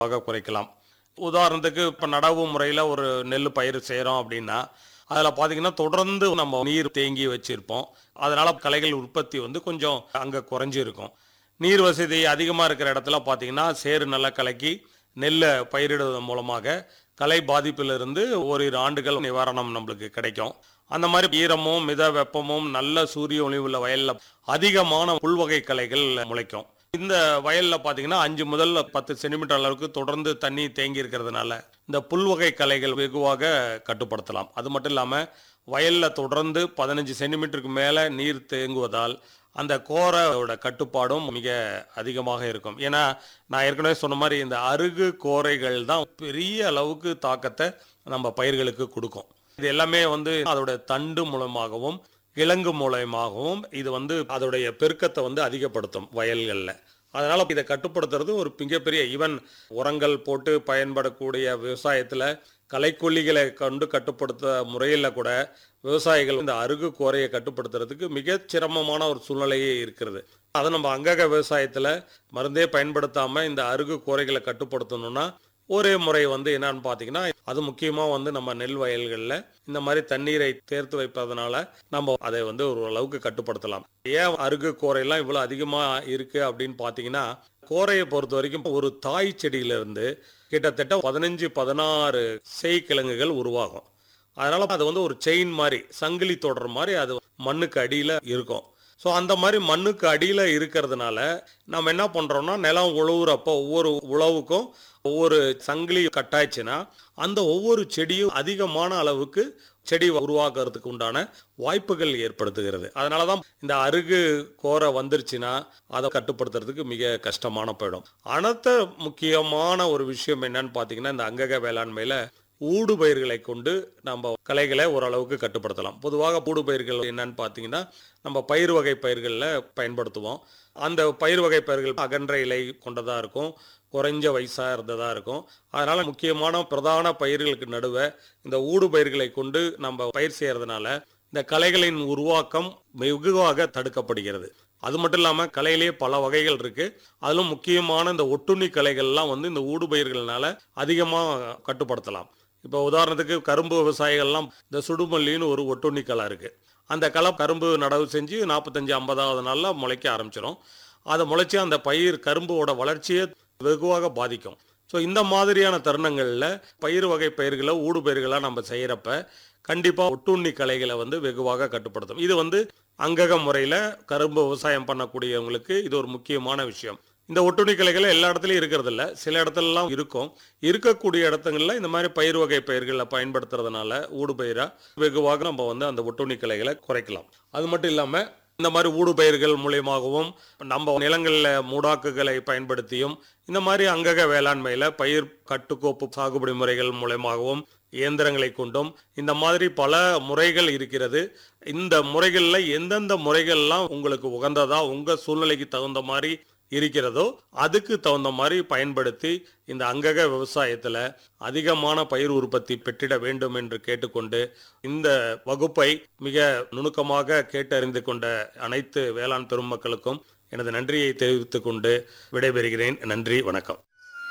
ஆக குறைக்கலாம் உதாரணத்துக்கு இப்போ நடவு முறையில் ஒரு நெல் பயிர் செய்கிறோம் அப்படின்னா அதில் பார்த்தீங்கன்னா தொடர்ந்து நம்ம நீர் தேங்கி வச்சுருப்போம் அதனால் களைகள் உற்பத்தி வந்து கொஞ்சம் அங்கே குறைஞ்சிருக்கும் நீர் வசதி அதிகமாக இருக்கிற இடத்துல பார்த்தீங்கன்னா சேறு நல்லா கலக்கி நெல்லை பயிரிடுவதன் மூலமாக கலை பாதிப்பிலிருந்து ஓரிரு ஆண்டுகள் நிவாரணம் நம்மளுக்கு கிடைக்கும் அந்த மாதிரி ஈரமும் மித வெப்பமும் நல்ல சூரிய ஒளி உள்ள வயலில் அதிகமான புல்வகை களைகள் முளைக்கும் இந்த வயல்ல பாத்தீங்கன்னா அஞ்சு முதல் பத்து சென்டிமீட்டர் அளவுக்கு தொடர்ந்து தண்ணி தேங்கி இருக்கிறதுனால இந்த புல்வகை களைகள் வெகுவாக கட்டுப்படுத்தலாம் அது மட்டும் இல்லாம வயல்ல தொடர்ந்து பதினஞ்சு சென்டிமீட்டருக்கு மேல நீர் தேங்குவதால் அந்த கோரையோட கட்டுப்பாடும் மிக அதிகமாக இருக்கும் ஏன்னா நான் ஏற்கனவே சொன்ன மாதிரி இந்த அருகு கோரைகள் தான் பெரிய அளவுக்கு தாக்கத்தை நம்ம பயிர்களுக்கு கொடுக்கும் இது எல்லாமே வந்து அதோட தண்டு மூலமாகவும் கிழங்கு மூலயமாகவும் இது வந்து அதோடைய பெருக்கத்தை வந்து அதிகப்படுத்தும் வயல்களில் அதனால் இதை கட்டுப்படுத்துறது ஒரு மிகப்பெரிய ஈவன் உரங்கள் போட்டு பயன்படக்கூடிய விவசாயத்தில் களைக்கொல்லிகளை கொண்டு கட்டுப்படுத்த முறையில் கூட விவசாயிகள் இந்த அருகு கோரையை கட்டுப்படுத்துறதுக்கு மிக சிரமமான ஒரு சூழ்நிலையே இருக்கிறது அதை நம்ம அங்கக விவசாயத்தில் மருந்தே பயன்படுத்தாமல் இந்த அருகு கோரைகளை கட்டுப்படுத்தணும்னா ஒரே முறை வந்து என்னன்னு பார்த்தீங்கன்னா அது முக்கியமாக வந்து நம்ம நெல் வயல்களில் இந்த மாதிரி தண்ணீரை தேர்த்து வைப்பதனால நம்ம அதை வந்து ஒரு அளவுக்கு கட்டுப்படுத்தலாம் ஏன் அருகு கோரையெல்லாம் இவ்வளோ அதிகமாக இருக்குது அப்படின்னு பார்த்தீங்கன்னா கோரையை பொறுத்த வரைக்கும் ஒரு தாய் செடியிலிருந்து கிட்டத்தட்ட பதினஞ்சு பதினாறு செய்கிழங்குகள் உருவாகும் அதனால அது வந்து ஒரு செயின் மாதிரி சங்கிலி தொடர் மாதிரி அது மண்ணுக்கு அடியில் இருக்கும் ஸோ அந்த மாதிரி மண்ணுக்கு அடியில் இருக்கிறதுனால நம்ம என்ன பண்ணுறோம்னா நிலம் உழவுறப்போ ஒவ்வொரு உழவுக்கும் ஒவ்வொரு சங்கிலி கட்டாச்சுன்னா அந்த ஒவ்வொரு செடியும் அதிகமான அளவுக்கு செடி உருவாக்குறதுக்கு உண்டான வாய்ப்புகள் ஏற்படுத்துகிறது அதனால தான் இந்த அருகு கோரை வந்துருச்சுன்னா அதை கட்டுப்படுத்துறதுக்கு மிக கஷ்டமான போயிடும் அடுத்த முக்கியமான ஒரு விஷயம் என்னன்னு பார்த்தீங்கன்னா இந்த அங்கக வேளாண்மையில் ஊடு பயிர்களை கொண்டு நம்ம களைகளை ஓரளவுக்கு கட்டுப்படுத்தலாம் பொதுவாக ஊடு பயிர்கள் என்னன்னு பார்த்தீங்கன்னா நம்ம பயிர் வகை பயிர்களில் பயன்படுத்துவோம் அந்த பயிர் வகை பயிர்கள் அகன்ற இலை கொண்டதாக இருக்கும் குறைஞ்ச வயசாக இருந்ததாக இருக்கும் அதனால் முக்கியமான பிரதான பயிர்களுக்கு நடுவே இந்த ஊடு பயிர்களை கொண்டு நம்ம பயிர் செய்கிறதுனால இந்த களைகளின் உருவாக்கம் வெகுவாக தடுக்கப்படுகிறது அது மட்டும் இல்லாமல் கலையிலேயே பல வகைகள் இருக்கு அதிலும் முக்கியமான இந்த ஒட்டுண்ணி கலைகள்லாம் வந்து இந்த ஊடுபயிர்கள்னால அதிகமாக கட்டுப்படுத்தலாம் இப்போ உதாரணத்துக்கு கரும்பு விவசாயிகள்லாம் இந்த சுடுமல்லின்னு ஒரு ஒட்டுண்ணி களை இருக்கு அந்த களை கரும்பு நடவு செஞ்சு நாற்பத்தஞ்சு ஐம்பதாவது நாளில் முளைக்க ஆரம்பிச்சிடும் அதை முளைச்சி அந்த பயிர் கரும்போட வளர்ச்சியை வெகுவாக பாதிக்கும் ஸோ இந்த மாதிரியான தருணங்களில் பயிர் வகை பயிர்களை ஊடு பயிர்களாக நம்ம செய்கிறப்ப கண்டிப்பாக ஒட்டுண்ணி கலைகளை வந்து வெகுவாக கட்டுப்படுத்தும் இது வந்து அங்கக முறையில் கரும்பு விவசாயம் பண்ணக்கூடியவங்களுக்கு இது ஒரு முக்கியமான விஷயம் இந்த ஒட்டுண்ணி கிளைகள் எல்லா இடத்துலையும் இருக்கிறது இல்ல சில இடத்துலலாம் இருக்கும் இருக்கக்கூடிய இடத்துங்களில் இந்த மாதிரி பயிர் வகை பயிர்களை பயன்படுத்துறதுனால ஊடு பயிரா வெகுவாக நம்ம வந்து அந்த ஒட்டுண்ணி கிளைகளை குறைக்கலாம் அது மட்டும் இல்லாமல் இந்த மாதிரி ஊடு பயிர்கள் மூலியமாகவும் நம்ம நிலங்களில் மூடாக்குகளை பயன்படுத்தியும் இந்த மாதிரி அங்கக வேளாண்மையில் பயிர் கட்டுக்கோப்பு சாகுபடி முறைகள் மூலயமாகவும் இயந்திரங்களை கொண்டும் இந்த மாதிரி பல முறைகள் இருக்கிறது இந்த முறைகளில் எந்தெந்த முறைகள்லாம் உங்களுக்கு உகந்ததா உங்கள் சூழ்நிலைக்கு தகுந்த மாதிரி இருக்கிறதோ அதுக்கு தகுந்த மாதிரி பயன்படுத்தி இந்த அங்கக விவசாயத்தில் அதிகமான பயிர் உற்பத்தி பெற்றிட வேண்டும் என்று கேட்டுக்கொண்டு இந்த வகுப்பை மிக நுணுக்கமாக கேட்டறிந்து கொண்ட அனைத்து வேளாண் பெருமக்களுக்கும் எனது நன்றியை தெரிவித்துக் கொண்டு விடைபெறுகிறேன் நன்றி வணக்கம்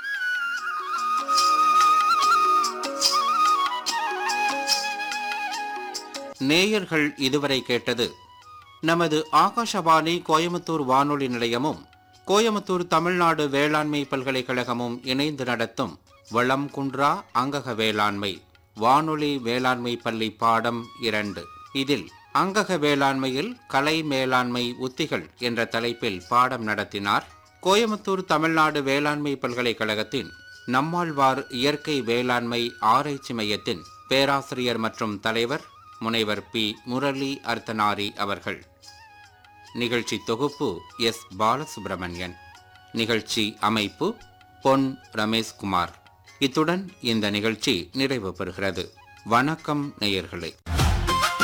நேயர்கள் இதுவரை கேட்டது நமது ஆகாஷவாணி கோயமுத்தூர் வானொலி நிலையமும் கோயமுத்தூர் தமிழ்நாடு வேளாண்மை பல்கலைக்கழகமும் இணைந்து நடத்தும் வளம் குன்றா அங்கக வேளாண்மை வானொலி வேளாண்மை பள்ளி பாடம் இரண்டு இதில் அங்கக வேளாண்மையில் கலை மேலாண்மை உத்திகள் என்ற தலைப்பில் பாடம் நடத்தினார் கோயமுத்தூர் தமிழ்நாடு வேளாண்மை பல்கலைக்கழகத்தின் நம்மாழ்வார் இயற்கை வேளாண்மை ஆராய்ச்சி மையத்தின் பேராசிரியர் மற்றும் தலைவர் முனைவர் பி முரளி அர்த்தனாரி அவர்கள் நிகழ்ச்சி தொகுப்பு எஸ் பாலசுப்ரமணியன் நிகழ்ச்சி அமைப்பு பொன் ரமேஷ்குமார் இத்துடன் இந்த நிகழ்ச்சி நிறைவு பெறுகிறது வணக்கம் நேயர்களே